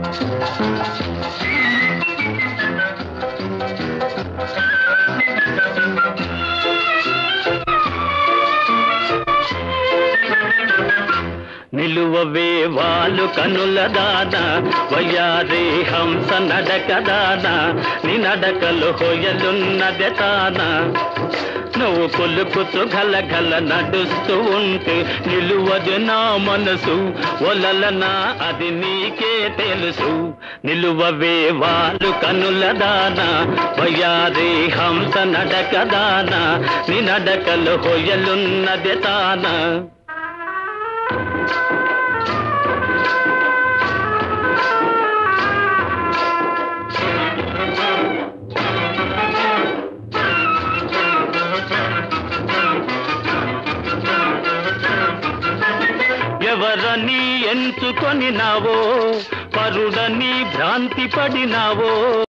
నిలువవే వాళ్ళు కనుల దాన వయ్యారి హంస నడక దాన నీ నడకలు హొయలున్నదే తాన నువ్వు కొలుకుతూ గల గల నడుస్తూ ఉంటే నిలువదు నా మనసు ఒలలనా అది నీకే తెలుసు నిలువవే వాళ్ళు కనుల దాన వయ్యారి హంస నడక దాన నీ నడకలు హొయలున్నదే తాన ఎవరని ఎంచుకొని నావో పరుడని భ్రాంతి పడినావో